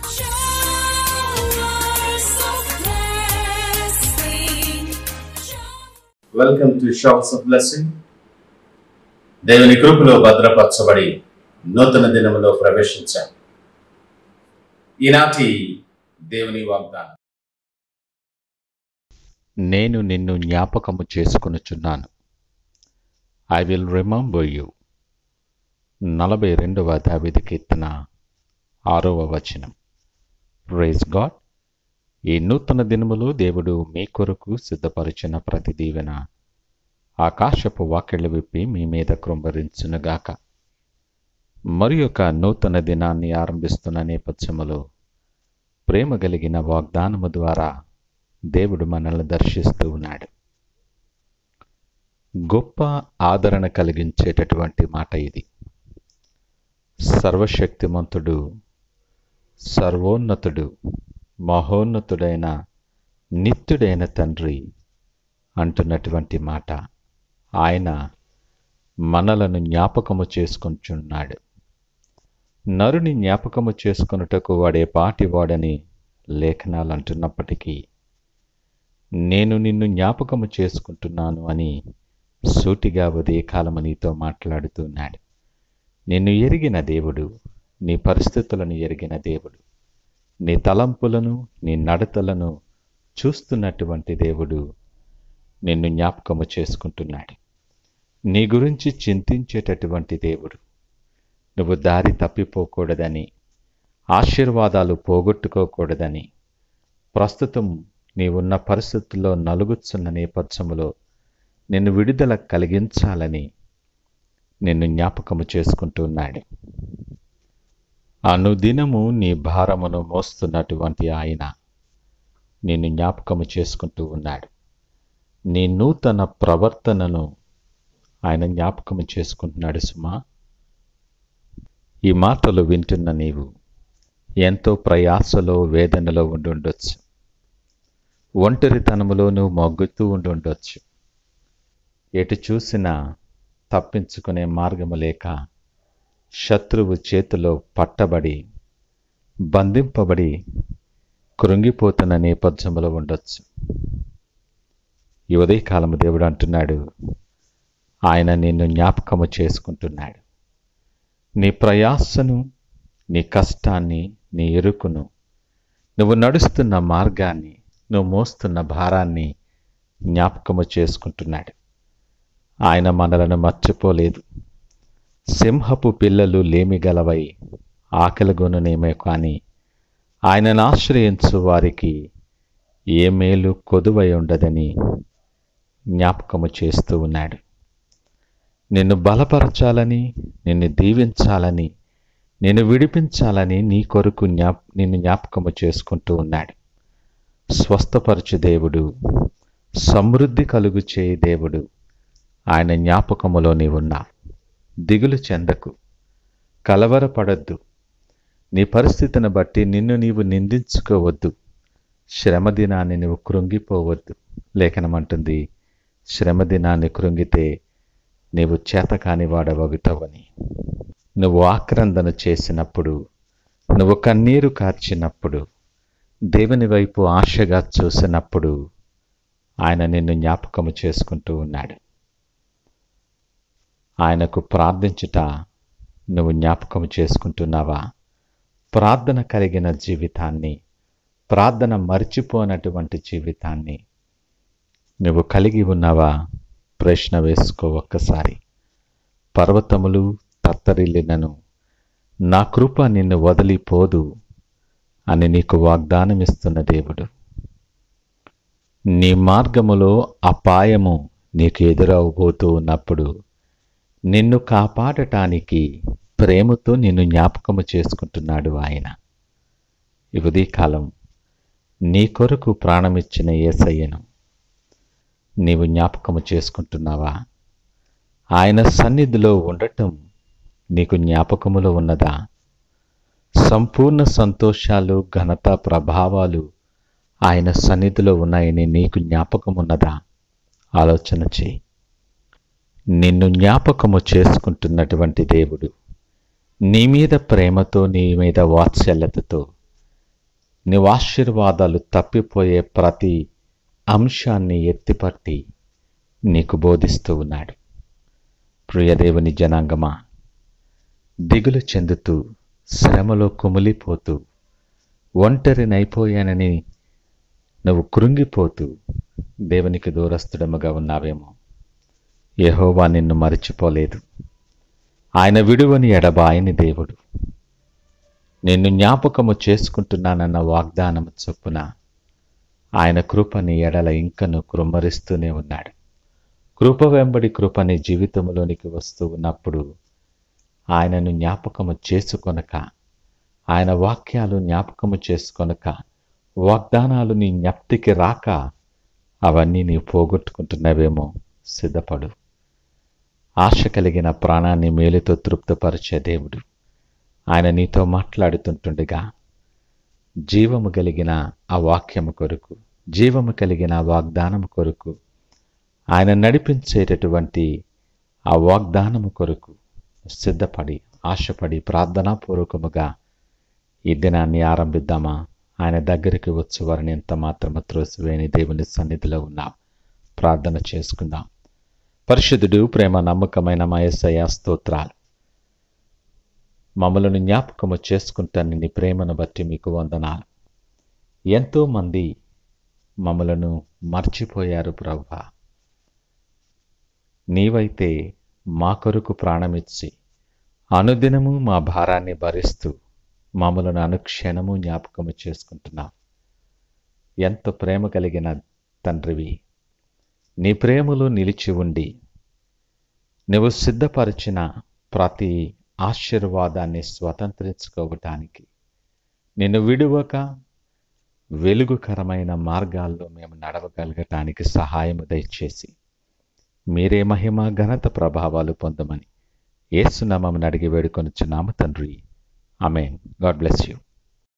Showers of blessing. Welcome to showers of blessing దేవుని కృపలో భద్రపరచబడి నూతన దినములో ప్రవేశించాం ఈనాటి దేవుని వాగ్దానం నేను నిన్ను జ్ఞాపకము చేసుకొనుచున్నాను ఐ విల్ రిమెంబర్ యూ నలభై రెండవ దావిది కీర్తన ఆరవ వచనం రైజ్ గాడ్ ఈ నూతన దినములో దేవుడు మీ కొరకు సిద్ధపరిచిన ప్రతి దీవెన ఆకాశపు వాకిళ్ళు విప్పి మీ మీద కృంభరించునుగాక మరి ఒక నూతన దినాన్ని ఆరంభిస్తున్న నేపథ్యములో ప్రేమ కలిగిన వాగ్దానము ద్వారా దేవుడు మనల్ని దర్శిస్తూ ఉన్నాడు గొప్ప ఆదరణ కలిగించేటటువంటి మాట ఇది సర్వశక్తిమంతుడు సర్వోన్నతుడు మహోన్నతుడైన నిత్యుడైన తండ్రి అంటున్నటువంటి మాట ఆయన మనలను జ్ఞాపకము చేసుకుంటున్నాడు నరుని జ్ఞాపకము చేసుకొనుటకు వాడే పాటి వాడని లేఖనాలు అంటున్నప్పటికీ నేను నిన్ను జ్ఞాపకము చేసుకుంటున్నాను అని సూటిగా ఉదయకాలము నీతో మాట్లాడుతున్నాడు నిన్ను ఎరిగిన దేవుడు నీ పరిస్థితులను ఎరిగిన దేవుడు నీ తలంపులను నీ నడతలను చూస్తున్నటువంటి దేవుడు నిన్ను జ్ఞాపకము చేసుకుంటున్నాడు నీ గురించి చింతించేటటువంటి దేవుడు నువ్వు దారి తప్పిపోకూడదని ఆశీర్వాదాలు పోగొట్టుకోకూడదని ప్రస్తుతం నీవున్న పరిస్థితుల్లో నలుగుచున్న నేపథ్యములో నిన్ను విడుదల కలిగించాలని నిన్ను జ్ఞాపకము చేసుకుంటున్నాడు అనుదినము నీ భారమును మోస్తున్నటువంటి ఆయన నిన్ను జ్ఞాపకము చేసుకుంటూ ఉన్నాడు నీ నూతన ప్రవర్తనను ఆయన జ్ఞాపకము చేసుకుంటున్నాడు సుమా ఈ మాటలు వింటున్న నీవు ఎంతో ప్రయాసలో వేదనలో ఉండి ఉండొచ్చు ఒంటరితనములో నువ్వు మొగ్గుతూ ఉండి ఉండొచ్చు ఎటు చూసినా తప్పించుకునే మార్గము లేక శత్రువు చేతిలో పట్టబడి బంధింపబడి కృంగిపోతున్న నేపథ్యంలో ఉండొచ్చు ఈ ఉదయకాలము దేవుడు అంటున్నాడు ఆయన నిన్ను జ్ఞాపకము చేసుకుంటున్నాడు నీ ప్రయాసను నీ కష్టాన్ని నీ ఎరుకును నువ్వు నడుస్తున్న మార్గాన్ని నువ్వు మోస్తున్న భారాన్ని జ్ఞాపకము చేసుకుంటున్నాడు ఆయన మనలను మర్చిపోలేదు సింహపు పిల్లలు లేమిగలవై ఆకలిగొనునేమే కానీ ఆయనను ఆశ్రయించు వారికి ఏ మేలు కొదువై ఉండదని జ్ఞాపకము చేస్తూ ఉన్నాడు నిన్ను బలపరచాలని నిన్ను దీవించాలని నిన్ను విడిపించాలని నీ కొరకు జ్ఞాప్ నిన్ను జ్ఞాపకము చేసుకుంటూ ఉన్నాడు స్వస్థపరచు దేవుడు సమృద్ధి కలుగు చేయి దేవుడు ఆయన జ్ఞాపకములో నీవున్నావు దిగులు చెందకు కలవరపడద్దు నీ పరిస్థితిని బట్టి నిన్ను నీవు నిందించుకోవద్దు శ్రమ దినాన్ని నువ్వు కృంగిపోవద్దు లేఖనమంటుంది శ్రమ దినాన్ని కృంగితే నీవు చేతకాని వాడవగుతావని నువ్వు ఆక్రందన చేసినప్పుడు నువ్వు కన్నీరు కార్చినప్పుడు దేవుని వైపు ఆశగా చూసినప్పుడు ఆయన నిన్ను జ్ఞాపకము చేసుకుంటూ ఉన్నాడు ఆయనకు ప్రార్థించుట నువ్వు జ్ఞాపకం చేసుకుంటున్నావా ప్రార్థన కలిగిన జీవితాన్ని ప్రార్థన మర్చిపోనటువంటి జీవితాన్ని నువ్వు కలిగి ఉన్నావా ప్రశ్న వేసుకో ఒక్కసారి పర్వతములు తత్తరిల్లినను నా కృప నిన్ను వదిలిపోదు అని నీకు వాగ్దానం ఇస్తున్న దేవుడు నీ మార్గములో అపాయము నీకు ఎదురవబోతూ ఉన్నప్పుడు నిన్ను కాపాడటానికి ప్రేమతో నిన్ను జ్ఞాపకము చేసుకుంటున్నాడు ఆయన ఈ ఉదయకాలం నీ కొరకు ప్రాణమిచ్చిన ఏసయ్యను నీవు జ్ఞాపకము చేసుకుంటున్నావా ఆయన సన్నిధిలో ఉండటం నీకు జ్ఞాపకములో ఉన్నదా సంపూర్ణ సంతోషాలు ఘనత ప్రభావాలు ఆయన సన్నిధిలో ఉన్నాయని నీకు జ్ఞాపకం ఉన్నదా ఆలోచన చేయి నిన్ను జ్ఞాపకము చేసుకుంటున్నటువంటి దేవుడు నీ మీద ప్రేమతో నీ మీద వాత్సల్యతతో నీవు ఆశీర్వాదాలు తప్పిపోయే ప్రతి అంశాన్ని ఎత్తిపట్టి నీకు బోధిస్తూ ఉన్నాడు ప్రియదేవుని జనాంగమా దిగులు చెందుతూ శ్రమలో కుమిలిపోతూ ఒంటరినైపోయానని నువ్వు కృంగిపోతూ దేవునికి దూరస్తుడముగా ఉన్నావేమో యెహోవా నిన్ను మరచిపోలేదు ఆయన విడువని ఎడబాయని దేవుడు నిన్ను జ్ఞాపకము చేసుకుంటున్నానన్న వాగ్దానము చొప్పున ఆయన కృపని ఎడల ఇంకను కృమ్మరిస్తూనే ఉన్నాడు కృప వెంబడి కృప నీ జీవితంలోనికి వస్తూ ఉన్నప్పుడు ఆయనను జ్ఞాపకము చేసుకొనక ఆయన వాక్యాలు జ్ఞాపకము చేసుకొనక వాగ్దానాలు నీ జ్ఞప్తికి రాక అవన్నీ నీవు పోగొట్టుకుంటున్నావేమో సిద్ధపడు ఆశ కలిగిన ప్రాణాన్ని మేలుతో తృప్తపరిచే దేవుడు ఆయన నీతో మాట్లాడుతుంటుండగా జీవము కలిగిన ఆ వాక్యము కొరకు జీవము కలిగిన ఆ వాగ్దానము కొరకు ఆయన నడిపించేటటువంటి ఆ వాగ్దానము కొరకు సిద్ధపడి ఆశపడి ప్రార్థనాపూర్వకముగా ఈ దినాన్ని ఆరంభిద్దామా ఆయన దగ్గరికి వచ్చే వారిని ఎంత మాత్రము త్రోసివేని దేవుని సన్నిధిలో ఉన్నాం ప్రార్థన చేసుకుందాం పరిశుద్ధుడు ప్రేమ నమ్మకమైన మా యేసయ్య స్తోత్రాలు మమ్మలను జ్ఞాపకము చేసుకుంటాను నీ ప్రేమను బట్టి మీకు వందనాలు ఎంతోమంది మమ్మలను మర్చిపోయారు ప్రభా నీవైతే మా కొరకు ప్రాణమిచ్చి అనుదినము మా భారాన్ని భరిస్తూ మమ్మలను అనుక్షణము జ్ఞాపకము చేసుకుంటున్నావు ఎంత ప్రేమ కలిగిన తండ్రివి నీ ప్రేమలో నిలిచి ఉండి నువ్వు సిద్ధపరిచిన ప్రతి ఆశీర్వాదాన్ని స్వతంత్రించుకోవటానికి నిన్ను విడువక వెలుగుకరమైన మార్గాల్లో మేము నడవగలగటానికి సహాయము దయచేసి మీరే మహిమ ఘనత ప్రభావాలు పొందమని ఏసునామని అడిగి వేడుకొనిచ్చున్నాము తండ్రి ఆమె గాడ్ బ్లెస్ యూ